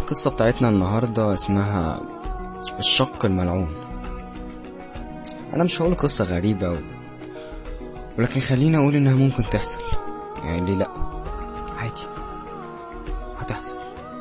القصة بتاعتنا النهاردة اسمها الشق الملعون أنا مش هقول قصة غريبة و... ولكن خليني أقول إنها ممكن تحصل يعني ليه لأ عادي هتحصل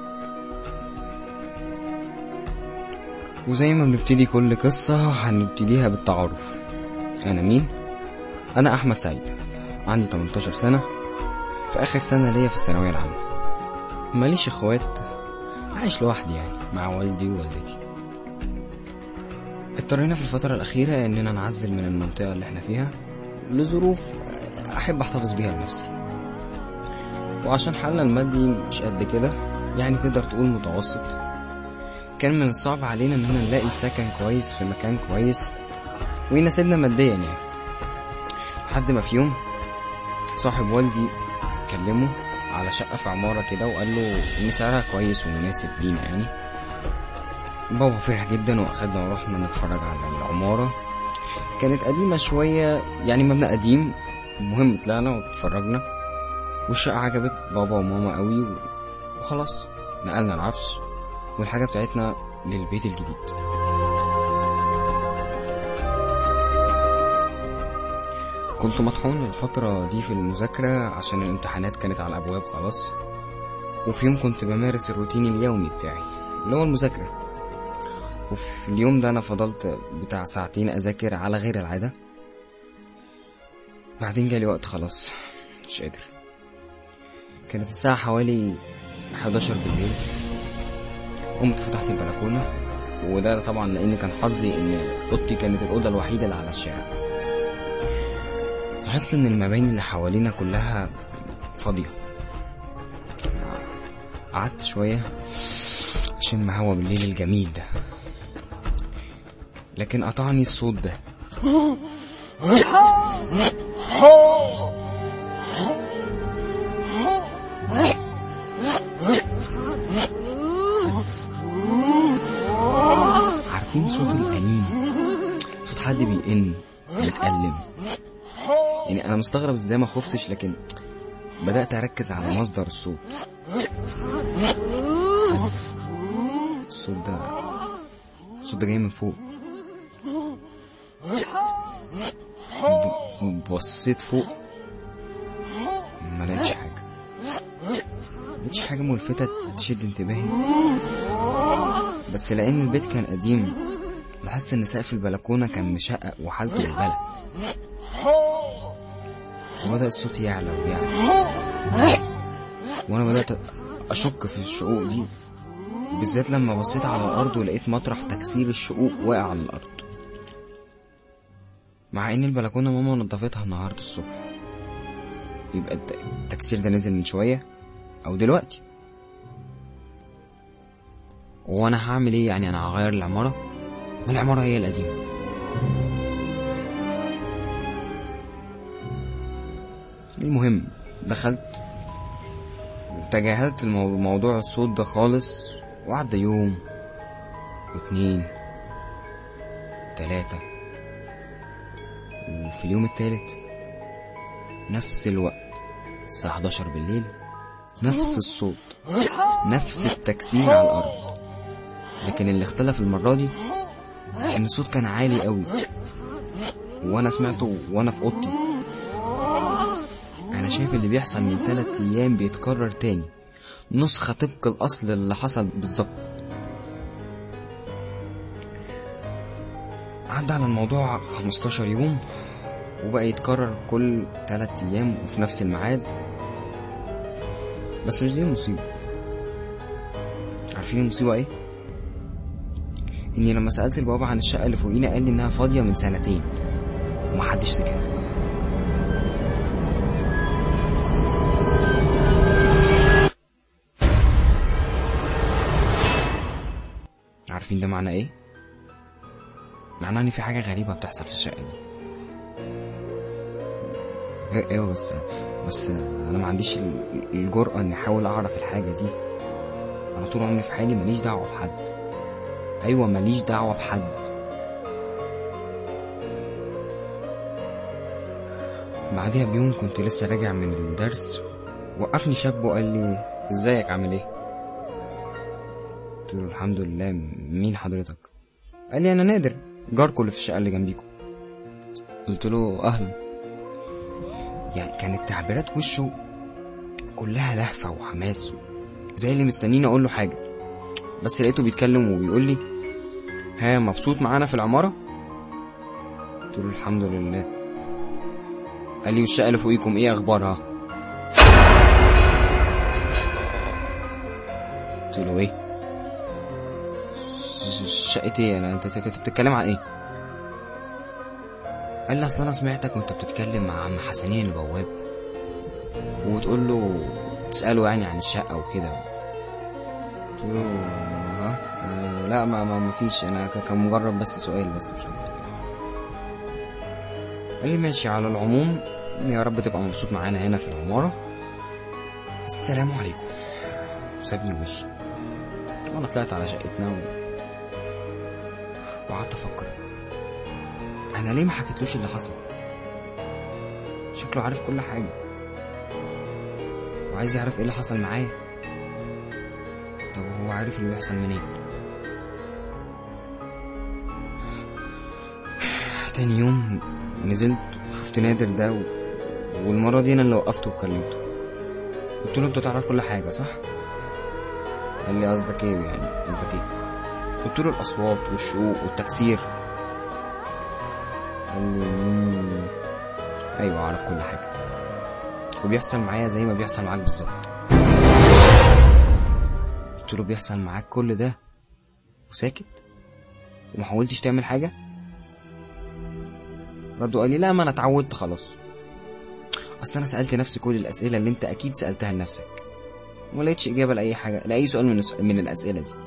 وزي ما بنبتدي كل قصة هنبتديها بالتعارف أنا مين؟ أنا أحمد سعيد عندي 18 سنة في آخر سنة ليا في الثانوية العامة ماليش إخوات عايش لوحدي يعني مع والدي ووالدتي اضطرينا في الفترة الأخيرة إننا نعزل من المنطقة اللي احنا فيها لظروف أحب أحتفظ بيها لنفسي وعشان حالنا المادي مش قد كده يعني تقدر تقول متوسط كان من الصعب علينا إننا نلاقي سكن كويس في مكان كويس ويناسبنا ماديا يعني لحد ما في يوم صاحب والدي كلمه على شقة في عمارة كده وقال له إن سعرها كويس ومناسب لينا يعني بابا فرح جدا واخدنا ورحنا نتفرج على العمارة كانت قديمة شوية يعني مبنى قديم المهم طلعنا واتفرجنا والشقة عجبت بابا وماما قوي وخلاص نقلنا العفش والحاجة بتاعتنا للبيت الجديد كنت مطحون الفترة دي في المذاكرة عشان الامتحانات كانت على الأبواب خلاص وفي يوم كنت بمارس الروتين اليومي بتاعي اللي هو المذاكرة وفي اليوم ده أنا فضلت بتاع ساعتين أذاكر على غير العادة بعدين جالي وقت خلاص مش قادر كانت الساعة حوالي 11 بالليل قمت فتحت البلكونة وده طبعا لأن كان حظي إن أوضتي كانت الأوضة الوحيدة اللي على الشارع لاحظت إن المباني اللي حوالينا كلها فاضية قعدت شوية أشم هوا بالليل الجميل ده لكن قطعني الصوت ده عارفين صوت الأنين صوت حد بيئن بيتألم يعني أنا مستغرب ازاي ما خفتش لكن بدأت أركز على مصدر الصوت الصوت ده الصوت ده جاي من فوق ب- بصيت فوق ما لقيتش حاجة ما لقيتش حاجة ملفتة تشد انتباهي بس لأن البيت كان قديم لاحظت إن سقف البلكونة كان مشقق وحالته بالبلد وبدأ الصوت يعلى ويعلى وأنا بدأت أشك في الشقوق دي بالذات لما بصيت على الأرض ولقيت مطرح تكسير الشقوق واقع على الأرض مع إن البلكونة ماما نضفتها النهاردة الصبح يبقى الت- التكسير ده نزل من شوية أو دلوقتي وأنا هعمل إيه يعني أنا هغير العمارة ما العمارة هي القديمة المهم دخلت تجاهلت المو- موضوع الصوت ده خالص وعدى يوم واتنين تلاتة وفي اليوم التالت نفس الوقت الساعة 11 بالليل نفس الصوت نفس التكسير على الأرض لكن اللي اختلف المرة دي إن الصوت كان عالي قوي وأنا سمعته وأنا في أوضتي أنا شايف اللي بيحصل من تلات أيام بيتكرر تاني نسخة طبق الأصل اللي حصل بالظبط عدى على الموضوع 15 يوم وبقى يتكرر كل تلات أيام وفي نفس الميعاد بس مش دي المصيبة عارفين المصيبة ايه؟ اني لما سألت البابا عن الشقة اللي فوقينا قال لي انها فاضية من سنتين ومحدش سكنها عارفين ده معناه ايه؟ معناه ان في حاجة غريبة بتحصل في الشقة دي ايه ايوه بس بس انا ما عنديش ال- الجرأة اني احاول اعرف الحاجة دي انا طول عمري في حالي ماليش دعوة بحد ايوه ماليش دعوة بحد بعدها بيوم كنت لسه راجع من الدرس وقفني شاب وقال لي ازيك عامل ايه قلت له الحمد لله مين حضرتك قال لي انا نادر جاركم اللي في الشقه اللي جنبيكم قلت له اهلا يعني كانت تعبيرات وشه كلها لهفه وحماس زي اللي مستنيني اقول له حاجه بس لقيته بيتكلم وبيقول لي ها مبسوط معانا في العماره قلت له الحمد لله قال لي والشقه اللي فوقيكم ايه اخبارها قلت له ايه شقة ايه انا انت انت بتتكلم عن ايه قال لي اصل انا سمعتك وانت بتتكلم مع عم حسنين البواب وتقول له تساله يعني عن الشقه وكده قلت له ها آه لا ما ما ما فيش انا ك- كان مجرد بس سؤال بس مش اكتر قال لي ماشي على العموم يا رب تبقى مبسوط معانا هنا في العماره السلام عليكم وسابني ومشي وانا طلعت على شقتنا و... وقعدت افكر انا ليه ما حكيتلوش اللي حصل شكله عارف كل حاجه وعايز يعرف ايه اللي حصل معايا طب هو عارف اللي بيحصل منين تاني يوم نزلت وشفت نادر ده و... والمرة دي انا اللي وقفته وكلمته قلت له انت تعرف كل حاجة صح؟ قال لي قصدك ايه يعني قصدك ايه؟ قلت له الاصوات والشقوق والتكسير قال لي "مم، ايوه اعرف كل حاجة وبيحصل معايا زي ما بيحصل معاك بالظبط قلت له بيحصل معاك كل ده وساكت وما حاولتش تعمل حاجة رد وقال لي لا ما انا اتعودت خلاص اصل انا سألت نفسي كل الاسئلة اللي انت اكيد سألتها لنفسك وما لقيتش اجابة لاي حاجة لاي سؤال من الس- من الاسئلة دي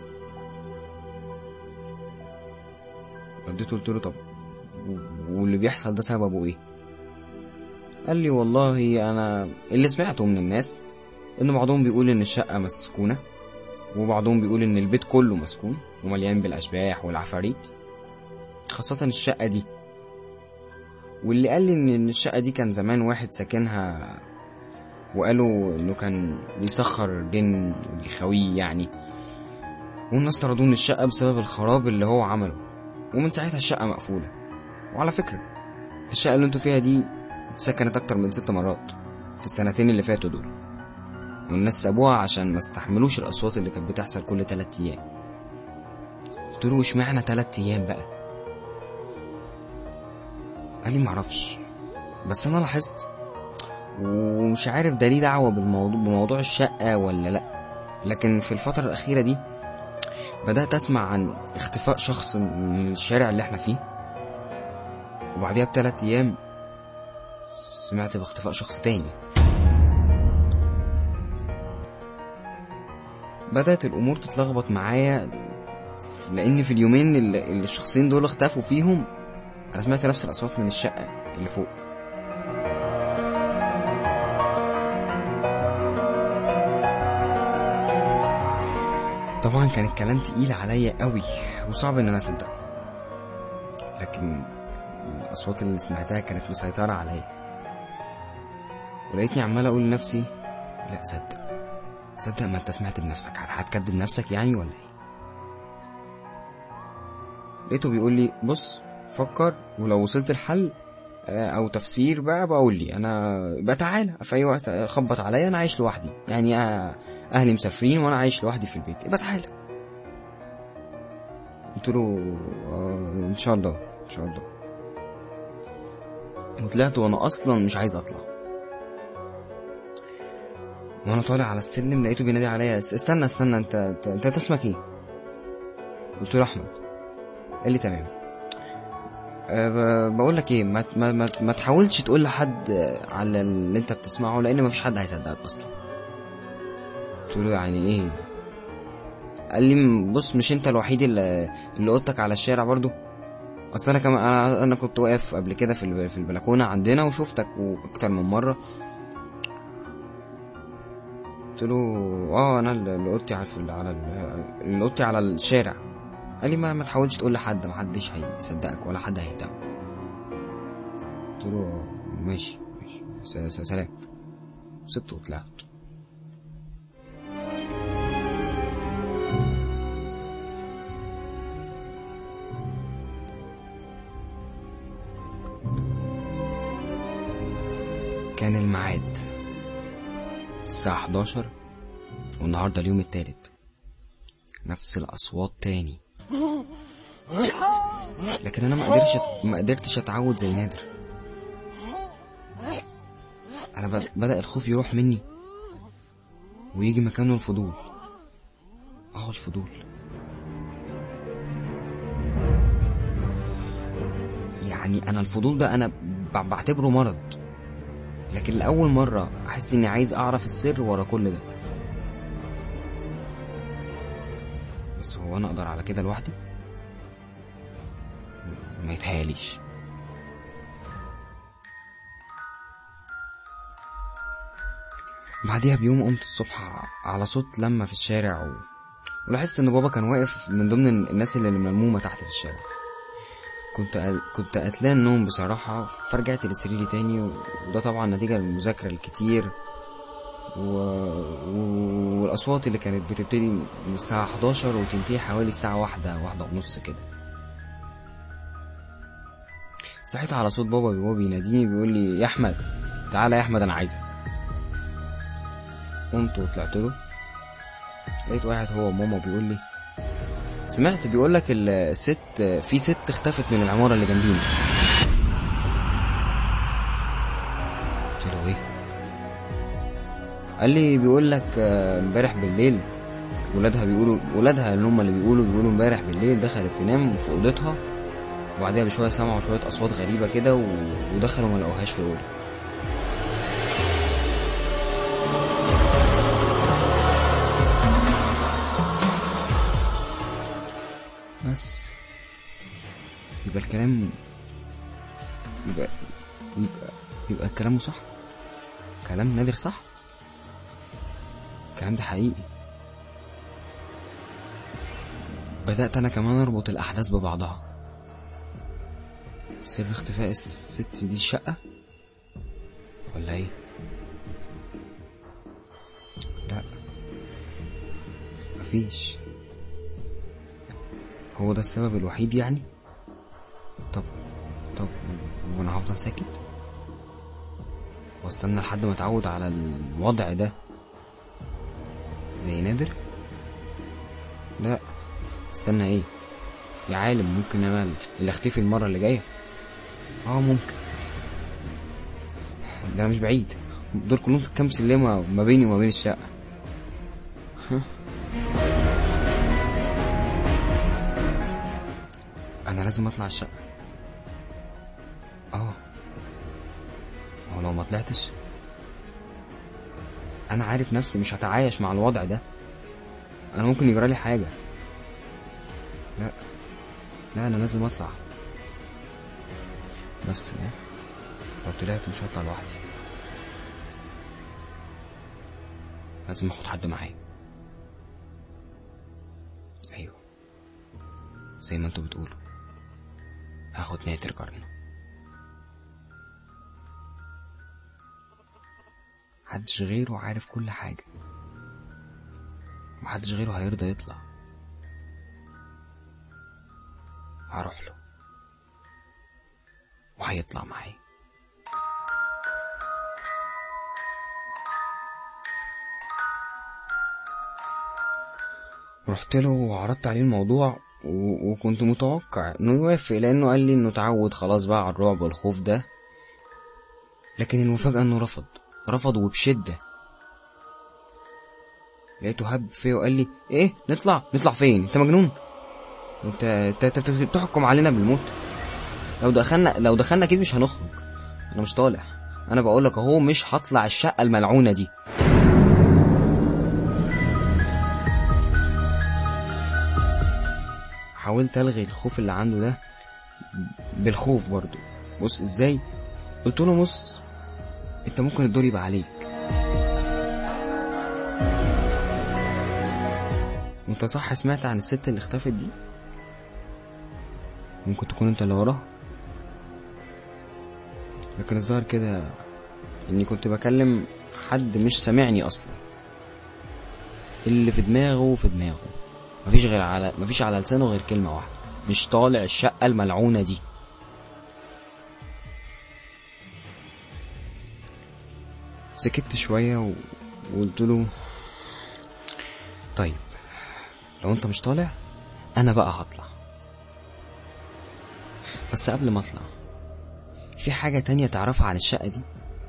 رديت قلت له طب و- واللي بيحصل ده سببه ايه قال لي والله انا اللي سمعته من الناس ان بعضهم بيقول ان الشقة مسكونة وبعضهم بيقول ان البيت كله مسكون ومليان بالاشباح والعفاريت خاصة الشقة دي واللي قال لي ان الشقة دي كان زمان واحد ساكنها وقالوا انه كان بيسخر جن وبيخويه يعني والناس طردوه من الشقة بسبب الخراب اللي هو عمله ومن ساعتها الشقة مقفولة وعلى فكرة الشقة اللي انتوا فيها دي اتسكنت أكتر من ست مرات في السنتين اللي فاتوا دول والناس سابوها عشان ما استحملوش الأصوات اللي كانت بتحصل كل تلات أيام قلت له اشمعنى تلات أيام بقى قال لي معرفش بس أنا لاحظت ومش عارف ده ليه دعوة بالموضوع بموضوع الشقة ولا لأ لكن في الفترة الأخيرة دي بدأت أسمع عن اختفاء شخص من الشارع اللي احنا فيه وبعديها بثلاث أيام سمعت باختفاء شخص تاني بدأت الأمور تتلخبط معايا لأن في اليومين اللي اللي الشخصين دول اختفوا فيهم أنا سمعت نفس الأصوات من الشقة اللي فوق طبعا كان الكلام تقيل عليا قوي وصعب ان انا اصدقه لكن الاصوات اللي سمعتها كانت مسيطره عليا ولقيتني عمال اقول لنفسي لا صدق صدق ما انت سمعت بنفسك هتكدب نفسك يعني ولا ايه لقيته بيقول لي بص فكر ولو وصلت الحل آه، او تفسير بقى بقول لي انا بقى تعالى في اي وقت خبط عليا انا عايش لوحدي يعني آه، اهلي مسافرين وانا عايش لوحدي في البيت يبقى تعالى قلت له آه ان شاء الله ان شاء الله وطلعت وانا اصلا مش عايز اطلع وانا طالع على السلم لقيته بينادي عليا "است- استنى استنى انت انت, انت, انت اسمك ايه قلت له احمد قال لي تمام أه ب- بقول لك ايه ما, ما, ما, ما تحاولش تقول لحد آه، على اللي انت بتسمعه لان مفيش حد هيصدقك اصلا قلت له يعني ايه قال لي بص مش انت الوحيد اللي اللي اوضتك على الشارع برضو اصل انا كمان انا انا كنت واقف قبل كده في الب- في البلكونه عندنا وشفتك واكتر من مره قلت له اه انا اللي اللي اوضتي على في- على ال- اللي اوضتي على الشارع قال لي ما ما تحاولش تقول لحد ما حدش هيصدقك ولا حد هيهداك قلت له "آه، ماشي ماشي س- س- سلام سبته وطلعت كان الميعاد الساعة 11 والنهاردة اليوم التالت نفس الأصوات تاني لكن أنا ما قدرتش ما قدرتش أتعود زي نادر أنا ب... بدأ الخوف يروح مني ويجي مكانه الفضول أهو الفضول يعني أنا الفضول ده أنا ب- بعتبره مرض لكن لأول مرة أحس إني عايز أعرف السر ورا كل ده بس هو أنا أقدر على كده لوحدي؟ ما يتهيأليش بعديها بيوم قمت الصبح على صوت لما في الشارع و... ولاحظت ان بابا كان واقف من ضمن الناس اللي ملمومه تحت في الشارع كنت قل... كنت قتلان نوم بصراحة فرجعت لسريري تاني و... وده طبعا نتيجة للمذاكرة الكتير و... و... والأصوات اللي كانت بتبتدي من الساعة 11 وتنتهي حوالي الساعة واحدة واحدة ونص كده صحيت على صوت بابا وهو بيناديني بيقول لي يا أحمد تعالى يا أحمد أنا عايزك قمت وطلعت له لقيت واحد هو وماما بيقول لي سمعت بيقول لك الست في ست اختفت من العمارة اللي جنبينا قلت له ايه قال لي بيقول لك آه، امبارح بالليل ولادها بيقولوا ولادها اللي هم اللي بيقولوا بيقولوا امبارح بالليل دخلت تنام في اوضتها وبعدها بشويه سمعوا شويه اصوات غريبه كده و... ودخلوا ما لقوهاش في الاوضه بس يبقى الكلام يبقى يبقى يبقى كلامه صح كلام نادر صح الكلام ده حقيقي بدأت أنا كمان أربط الأحداث ببعضها سر اختفاء الست دي الشقة ولا ايه لا مفيش هو ده السبب الوحيد يعني طب طب وانا هفضل ساكت واستنى لحد ما اتعود على الوضع ده زي نادر لا استنى ايه يا عالم ممكن انا اللي اختفي المره اللي جايه اه ممكن ده انا مش بعيد دول كلهم كام سلمه ما بيني وما بين الشقه ها انا لازم اطلع الشقه اه هو لو ما طلعتش انا عارف نفسي مش هتعايش مع الوضع ده انا ممكن يجرالي حاجه لا لا انا لازم اطلع بس إيه؟ لو طلعت مش هطلع لوحدي لازم اخد حد معايا ايوه زي ما انتوا بتقولوا هاخد نادر جارنا محدش غيره عارف كل حاجة محدش غيره هيرضى يطلع هروح له وهيطلع معايا رحت له وعرضت عليه الموضوع و... وكنت متوقع انه يوافق لانه قال لي انه اتعود خلاص بقى على الرعب والخوف ده لكن المفاجأة انه رفض رفض وبشدة لقيته هب فيا وقال لي ايه نطلع نطلع فين انت مجنون انت انت انت أنت بتحكم علينا بالموت لو دخلنا لو دخلنا اكيد مش هنخرج انا مش طالع انا بقول لك اهو مش هطلع الشقه الملعونه دي حاولت الغي الخوف اللي عنده ده بالخوف برضو بص ازاي قلت له بص انت ممكن الدور يبقى عليك وانت صح سمعت عن الست اللي اختفت دي ممكن تكون انت اللي وراها لكن الظاهر كده اني كنت بكلم حد مش سامعني اصلا اللي في دماغه في دماغه مفيش غير على مفيش على لسانه غير كلمة واحدة مش طالع الشقة الملعونة دي سكت شوية و- وقلت له طيب لو انت مش طالع انا بقى هطلع بس قبل ما اطلع في حاجة تانية تعرفها عن الشقة دي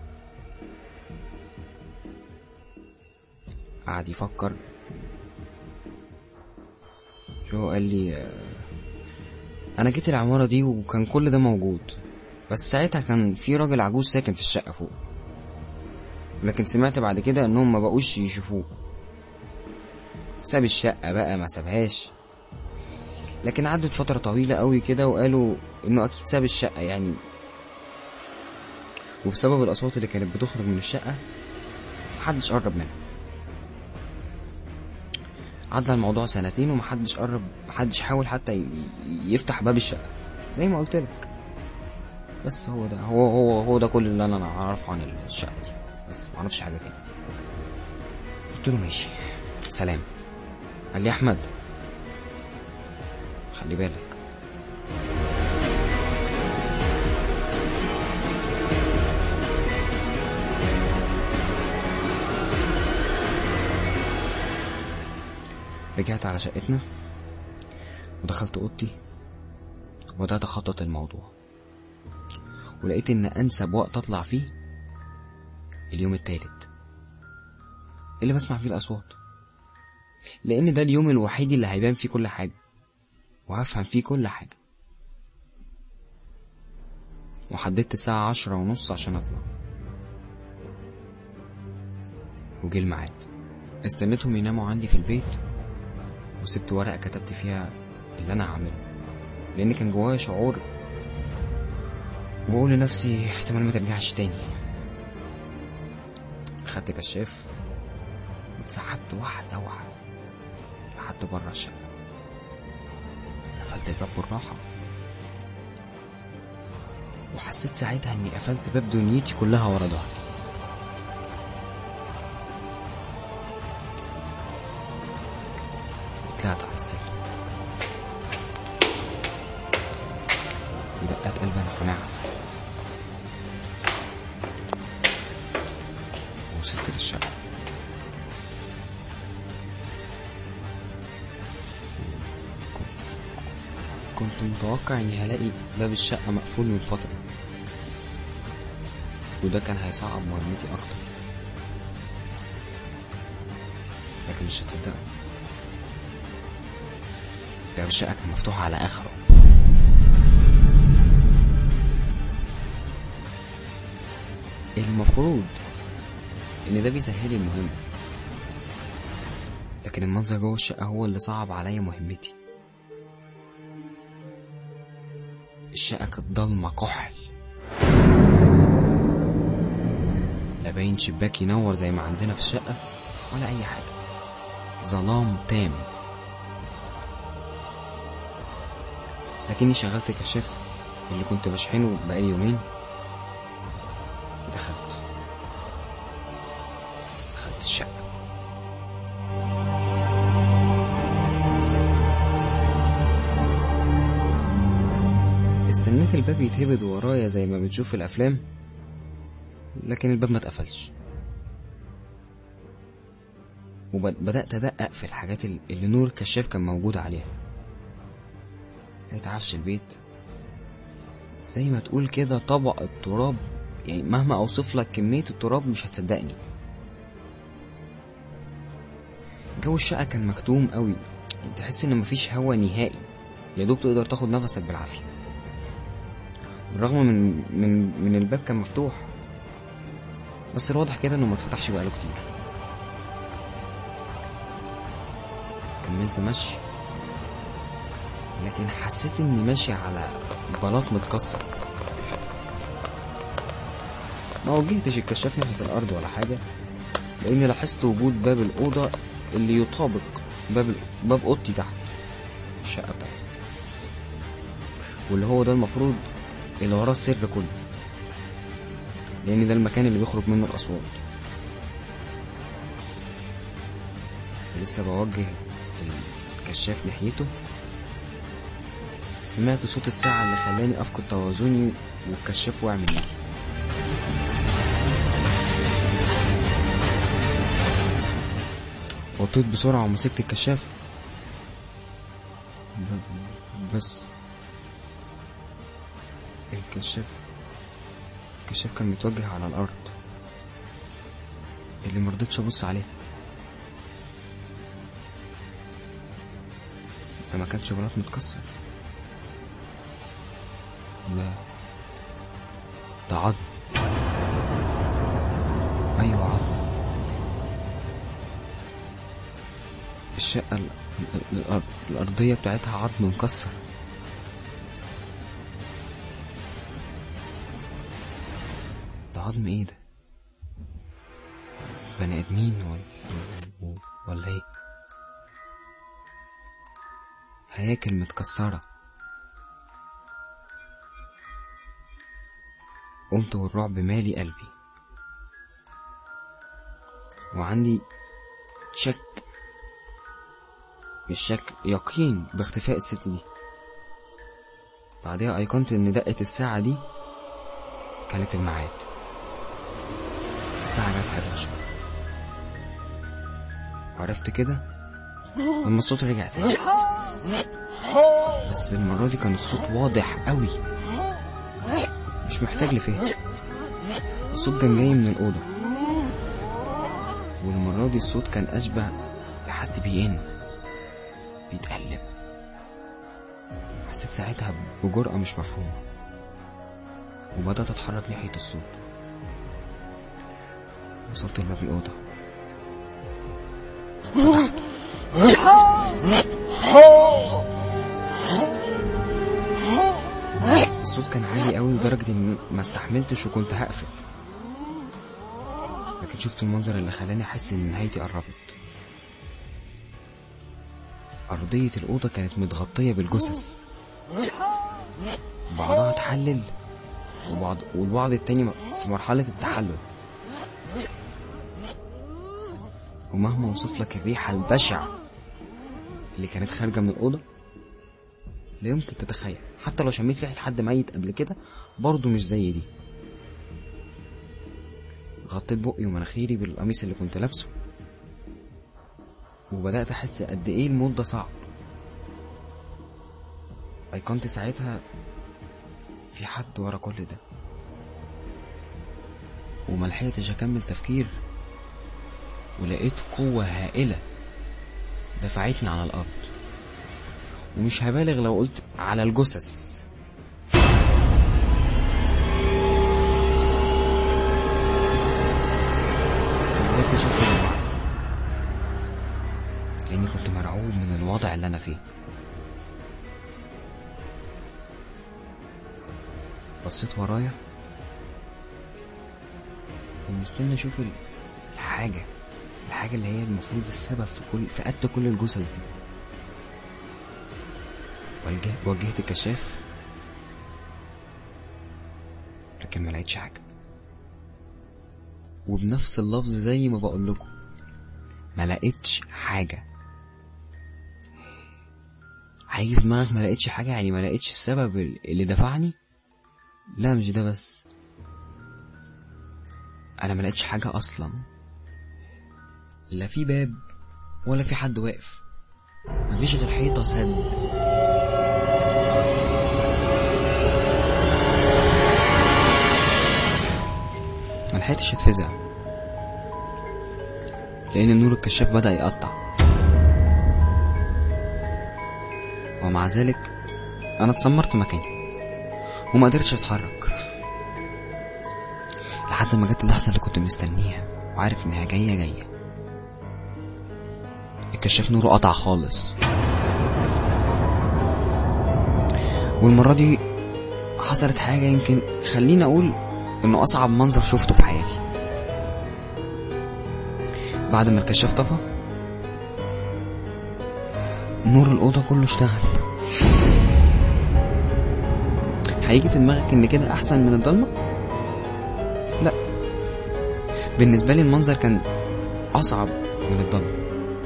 قعد يفكر شو قال لي آه، انا جيت العمارة دي وكان كل ده موجود بس ساعتها كان في راجل عجوز ساكن في الشقة فوق لكن سمعت بعد كده انهم ما بقوش يشوفوه ساب الشقة بقى ما سابهاش لكن عدت فترة طويلة قوي كده وقالوا انه اكيد ساب الشقة يعني وبسبب الاصوات اللي كانت بتخرج من الشقة محدش قرب منها عدى الموضوع سنتين ومحدش قرب محدش حاول حتى ي- يفتح باب الشقة زي ما قلت لك بس هو ده هو هو هو ده كل اللي انا اعرفه عن الشقة دي بس ما اعرفش حاجة تاني قلت له ماشي سلام قال لي يا احمد خلي بالك رجعت على شقتنا ودخلت اوضتي وبدأت اخطط الموضوع ولقيت ان انسب وقت اطلع فيه اليوم التالت اللي بسمع فيه الاصوات لان ده اليوم الوحيد اللي هيبان فيه كل حاجه وهفهم فيه كل حاجه وحددت الساعة عشرة ونص عشان اطلع وجه الميعاد استنيتهم يناموا عندي في البيت وسبت ورقة كتبت فيها اللي انا هعمله لان كان جوايا شعور بقول لنفسي احتمال ما ترجعش تاني خدت كشاف واتسحبت واحدة واحدة لحد بره الشقة قفلت الباب بالراحة وحسيت ساعتها اني قفلت باب دنيتي كلها ورا ظهري طلعت على السلم ودقات قلبي انا سامعها وصلت للشقة كنت متوقع اني هلاقي باب الشقة مقفول من فترة وده كان هيصعب مهمتي اكتر لكن مش هتصدقوا باب الشقة كان مفتوح على اخره المفروض ان ده بيسهل لي المهمة لكن المنظر جوه الشقة هو اللي صعب عليا مهمتي الشقة كانت ضلمة كحل لا باين شباك ينور زي ما عندنا في الشقة ولا أي حاجة ظلام تام لكني شغلت الكشاف اللي كنت بشحنه بقالي يومين ودخلت دخلت الشقة استنيت الباب يتهبد ورايا زي ما بنشوف في الأفلام لكن الباب ما اتقفلش وبدأت أدقق في الحاجات ال- اللي نور الكشاف كان موجود عليها لقيت عفش البيت زي ما تقول كده طبق التراب يعني مهما أوصف لك كمية التراب مش هتصدقني جو الشقة كان مكتوم قوي تحس ان مفيش هوا نهائي يا دوب تقدر تاخد نفسك بالعافية بالرغم من من من الباب كان مفتوح بس الواضح كده انه ما اتفتحش بقاله كتير كملت مشي لكن حسيت اني ماشي على بلاط متكسر ما وجهتش الكشاف ناحية الأرض ولا حاجة لأني لاحظت وجود باب الأوضة اللي يطابق باب ال- باب أوضتي تحت في الشقة بتاعتي واللي هو ده المفروض اللي وراه السر كله لأن ده المكان اللي بيخرج منه الأصوات لسه بوجه الكشاف ناحيته سمعت صوت الساعة اللي خلاني أفقد توازني والكشاف وقع من إيدي وطيت بسرعة ومسكت الكشاف ب- بس الكشاف الكشاف كان متوجه على الأرض اللي مرضتش أبص عليه ده ما كانش بلاط متكسر لا ده عظم أيوة عظم الشقة ال- ال- الأر- الأرضية بتاعتها عظم مكسر ده عظم ايه ده بني ادمين ولا ولا ايه هياكل متكسرة قمت والرعب مالي قلبي وعندي شك مش شك يقين باختفاء الست دي بعدها ايقنت ان دقة الساعة دي كانت الميعاد الساعة جت 11 عرفت كده لما الصوت رجع تاني بس المرة دي كان الصوت واضح قوي مش محتاج لفهم الصوت كان جاي من الأوضة والمرة دي الصوت كان أشبه بحد بيئن بيتألم حسيت ساعتها بجرأة مش مفهومة وبدأت أتحرك ناحية الصوت وصلت لباب الأوضة الصوت كان عالي قوي لدرجة إني ما استحملتش وكنت هقفل لكن شفت المنظر اللي خلاني أحس إن نهايتي قربت أرضية الأوضة كانت متغطية بالجثث بعضها اتحلل وبعض والبعض التاني في مرحلة التحلل ومهما اوصف لك الريحة البشعة اللي كانت خارجة من الأوضة لا يمكن تتخيل حتى لو شميت ريحة حد ميت قبل كده برضه مش زي دي غطيت بقي ومناخيري بالقميص اللي كنت لابسه وبدأت أحس قد إيه الموت ده صعب أيقنت ساعتها في حد ورا كل ده وملحقتش أكمل تفكير ولقيت قوة هائلة دفعتني على الأرض ومش هبالغ لو قلت على الجثث بدأت أشوف الوعي لأني كنت مرعوب من الوضع اللي أنا فيه بصيت ورايا ومستني أشوف ال- الحاجة الحاجة اللي هي المفروض السبب في كل في قتل كل الجثث دي وجه- وجهت الكشاف لكن ما لقيتش حاجة وبنفس اللفظ زي ما بقول لكم ما لقيتش حاجة هيجي في دماغك ما لقيتش حاجة يعني ما لقيتش السبب اللي دفعني لا مش ده بس انا ما لقيتش حاجة اصلا لا في باب ولا في حد واقف مفيش غير حيطة سد ملحقتش اتفزع لأن نور الكشاف بدأ يقطع ومع ذلك أنا اتسمرت مكاني وما قدرتش أتحرك لحد ما جت اللحظة اللي كنت مستنيها وعارف إنها جاية جاية الكشاف نوره قطع خالص والمرة دي حصلت حاجة يمكن خليني أقول إنه أصعب منظر شفته في حياتي بعد ما الكشاف طفى نور الأوضة كله اشتغل هيجي في دماغك إن كده أحسن من الضلمة؟ لا بالنسبة لي المنظر كان أصعب من الضلمة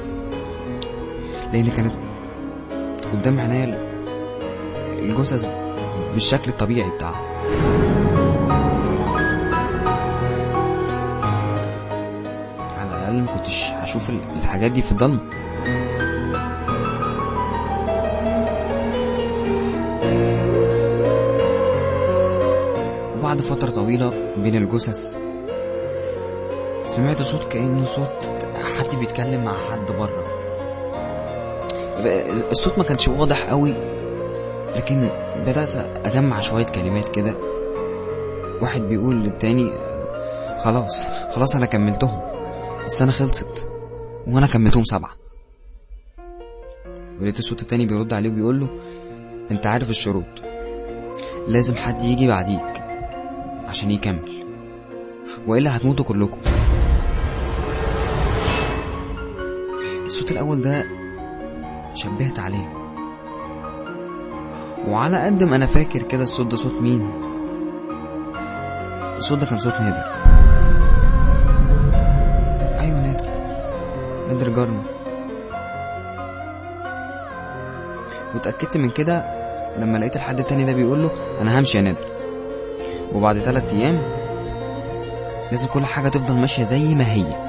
لأن كانت قدام عينيا الجثث بالشكل الطبيعي بتاعها على الأقل ما كنتش هشوف ال- الحاجات دي في الضلمة وبعد فترة طويلة بين الجثث سمعت صوت كأنه صوت حد بيتكلم مع حد بره الصوت ما كانش واضح قوي لكن بدأت أجمع شوية كلمات كده واحد بيقول للتاني خلاص خلاص أنا كملتهم السنة خلصت وأنا كملتهم سبعة ولقيت الصوت التاني بيرد عليه وبيقول له أنت عارف الشروط لازم حد يجي بعديك عشان يكمل وإلا هتموتوا كلكم الصوت الأول ده شبهت عليه وعلى قد ما أنا فاكر كده الصوت ده صوت مين الصوت ده كان صوت نادر أيوة نادر نادر جارنا واتأكدت من كده لما لقيت الحد التاني ده بيقول له أنا همشي يا نادر وبعد تلات أيام لازم كل حاجة تفضل ماشية زي ما هي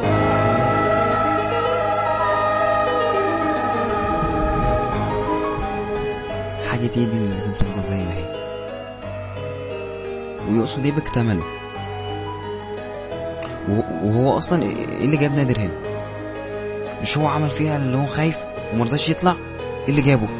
حاجة دي دي اللي لازم تفضل زي ما هي ويقصد ايه باكتملوا وه- وهو اصلا ايه اللي جاب نادر هنا مش هو عمل فيها اللي هو خايف ومرضاش يطلع ايه اللي جابه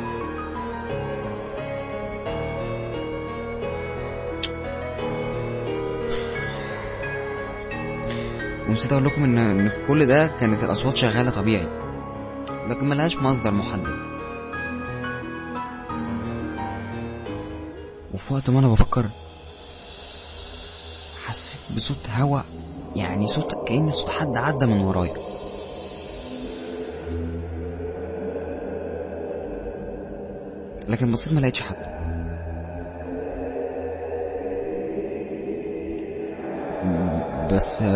ونسيت اقول لكم ان ان في كل ده كانت الاصوات شغاله طبيعي لكن ملهاش مصدر محدد وفي وقت ما انا بفكر حسيت بصوت هوا يعني صوت كأن صوت حد عدى من ورايا لكن بصيت ما لقيتش حد بس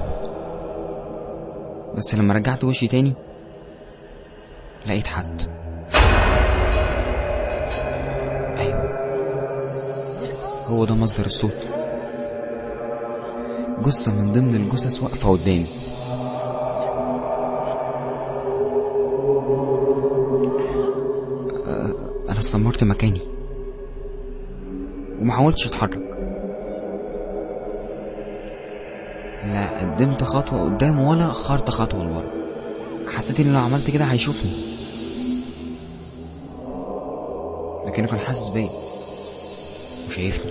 بس لما رجعت وشي تاني لقيت حد ايوه هو ده مصدر الصوت جثة من ضمن الجثث واقفة قدامي آه، أنا استمرت مكاني وما حاولتش أتحرك لا قدمت خطوة قدام ولا أخرت خطوة لورا حسيت إن لو عملت كده هيشوفني لكنه كان حاسس بيا وشايفني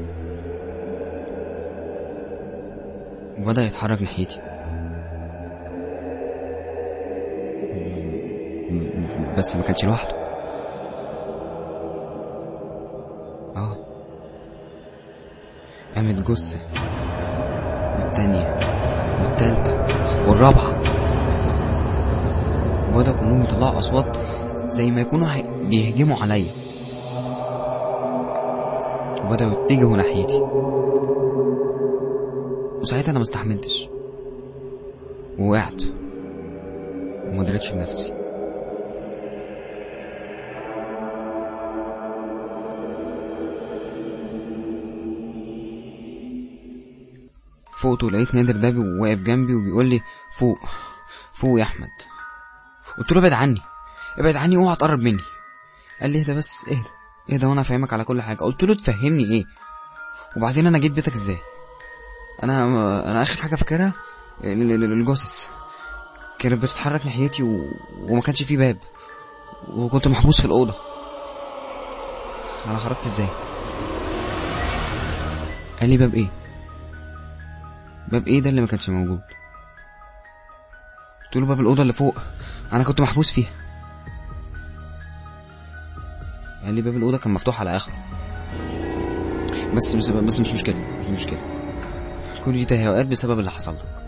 وبدأ يتحرك ناحيتي بس ما كانش لوحده اه قامت جثة والتانية والتالتة والرابعة وبدأ كلهم يطلعوا أصوات زي ما يكونوا هي- بيهجموا عليا وبدأوا يتجهوا ناحيتي وساعتها انا ما استحملتش ووقعت وما دريتش بنفسي فوقت ولقيت نادر ده بي- واقف جنبي وبيقول لي فوق فوق يا احمد قلت له ابعد عني ابعد عني اوعى تقرب مني قال لي اهدى بس اهدى اهدى وانا افهمك على كل حاجه قلت له تفهمني ايه وبعدين انا جيت بيتك ازاي انا انا اخر حاجه فاكرها ال- ال- ال- الجثث كانت بتتحرك ناحيتي و... وما كانش في باب وكنت محبوس في الاوضه انا خرجت ازاي قال لي باب ايه باب ايه ده اللي ما كانش موجود قلت له باب الاوضه اللي فوق انا كنت محبوس فيها قال لي باب الاوضه كان مفتوح على اخره بس بس, بس مش مشكله مش مشكله كل دي تهيؤات بسبب اللي حصل لك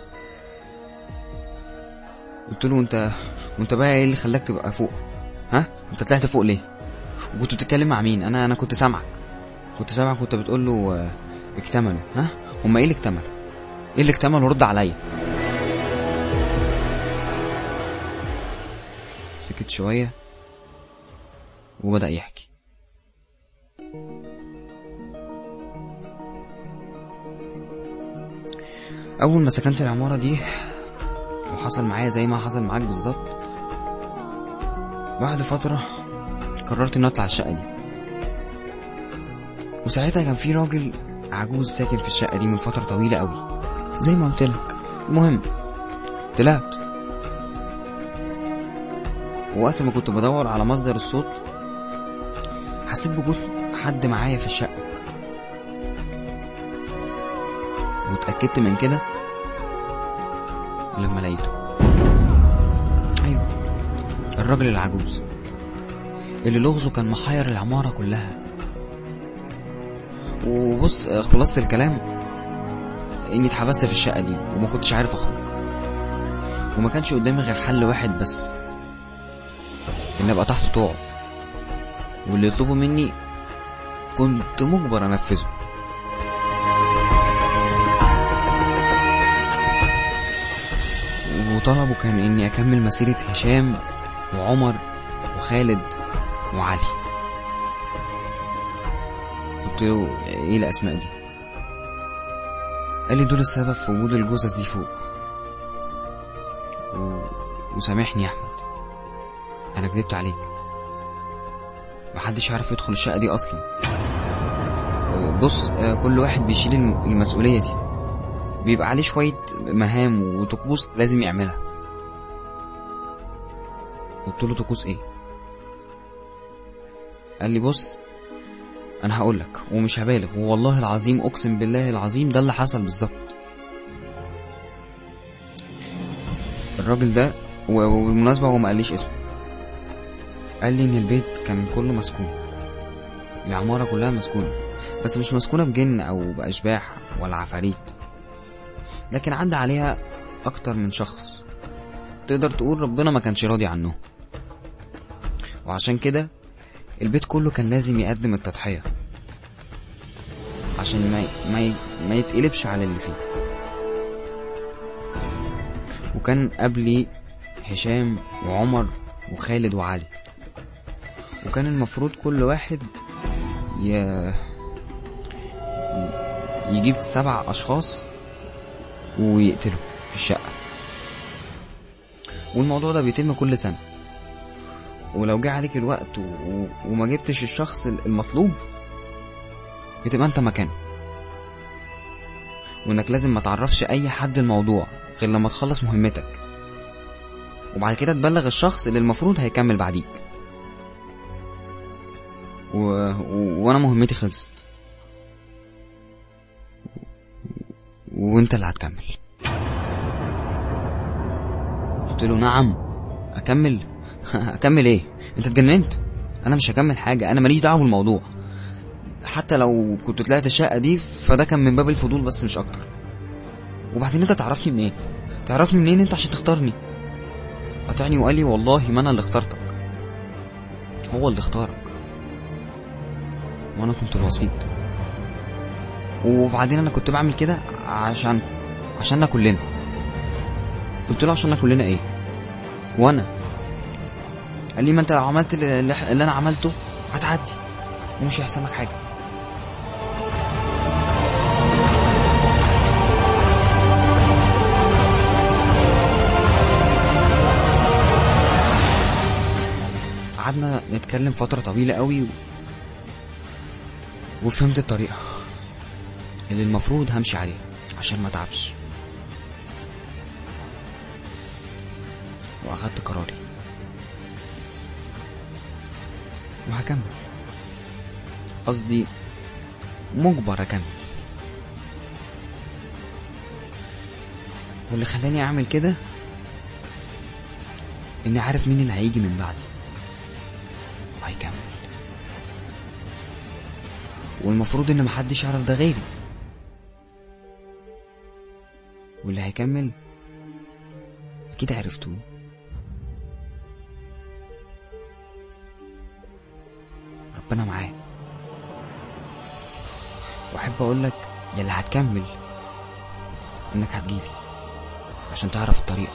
قلت له انت وانت بقى ايه اللي خلاك تبقى فوق ها انت طلعت فوق ليه وكنت بتتكلم مع مين انا انا كنت سامعك كنت سامعك وانت بتقول له آه، اكتملوا ها هما ايه اللي اكتملوا ايه اللي اكتملوا رد عليا سكت شويه وبدا يحكي اول ما سكنت العماره دي حصل معايا زي ما حصل معاك بالظبط بعد فترة قررت اني اطلع الشقة دي وساعتها كان في راجل عجوز ساكن في الشقة دي من فترة طويلة قوي زي ما قلت لك المهم طلعت وقت ما كنت بدور على مصدر الصوت حسيت بوجود حد معايا في الشقة واتأكدت من كده لما لقيته أيوه الراجل العجوز اللي لغزه كان محير العمارة كلها وبص خلاصة الكلام اني اتحبست في الشقة دي وما كنتش عارف اخرج وما كانش قدامي غير حل واحد بس اني ابقى تحت طوع واللي يطلبه مني كنت مجبر انفذه وطلبه كان اني اكمل مسيرة هشام وعمر وخالد وعلي قلت له ايه الاسماء دي قال لي دول السبب في وجود الجثث دي فوق و... وسامحني يا احمد انا كدبت عليك محدش عارف يدخل الشقه دي اصلا بص كل واحد بيشيل المسؤوليه دي بيبقى عليه شويه مهام وطقوس لازم يعملها قلت له طقوس ايه قال لي بص انا هقول لك ومش هبالغ والله العظيم اقسم بالله العظيم ده اللي حصل بالظبط الراجل ده وبالمناسبة هو ما قاليش اسمه قال لي ان البيت كان كله مسكون العمارة كلها مسكونة بس مش مسكونة بجن او باشباح ولا عفاريت لكن عدى عليها اكتر من شخص تقدر تقول ربنا ما كانش راضي عنه وعشان كده البيت كله كان لازم يقدم التضحية عشان ما ما ما يتقلبش على اللي فيه وكان قبلي هشام وعمر وخالد وعلي وكان المفروض كل واحد ي... يجيب سبع أشخاص ويقتلهم في الشقة والموضوع ده بيتم كل سنة ولو جه عليك الوقت و... وما جبتش الشخص المطلوب بتبقى انت مكانه وانك لازم ما تعرفش اي حد الموضوع غير لما تخلص مهمتك وبعد كده تبلغ الشخص اللي المفروض هيكمل بعديك و... و... وانا مهمتي خلصت وانت اللي هتكمل قلت له نعم اكمل اكمل ايه انت اتجننت انا مش هكمل حاجه انا ماليش دعوه بالموضوع حتى لو كنت طلعت الشقه دي فده كان من باب الفضول بس مش اكتر وبعدين انت تعرفني منين تعرفني منين انت عشان تختارني قطعني وقال لي والله ما انا اللي اخترتك هو اللي اختارك وانا كنت الوسيط وبعدين انا كنت بعمل كده عشان عشاننا كلنا قلت له عشاننا كلنا ايه وانا قال لي ما انت لو عملت اللي, اللي انا عملته هتعدي ومش هيحصل لك حاجه قعدنا نتكلم فترة طويلة قوي و... وفهمت الطريقة اللي المفروض همشي عليها عشان ما تعبش واخدت قراري وهكمل قصدي مجبر اكمل واللي خلاني اعمل كده اني عارف مين اللي هيجي من بعدي وهيكمل والمفروض ان محدش يعرف ده غيري واللي هيكمل اكيد عرفتوه ربنا معاه واحب اقول لك يلي هتكمل انك هتجيلي عشان تعرف الطريقه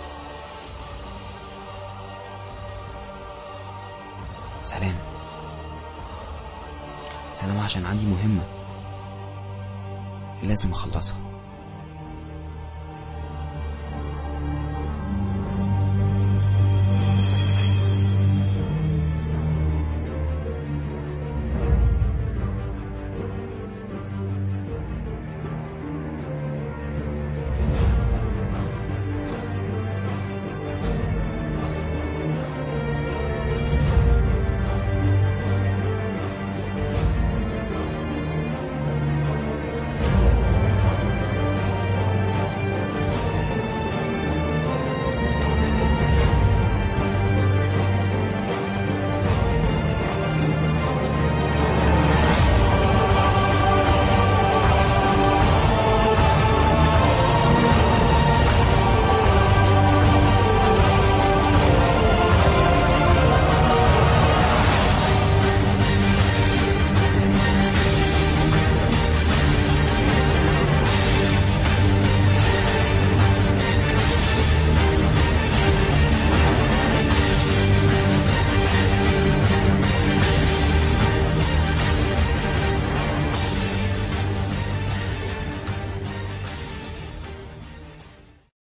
سلام سلام عشان عندي مهمه لازم اخلصها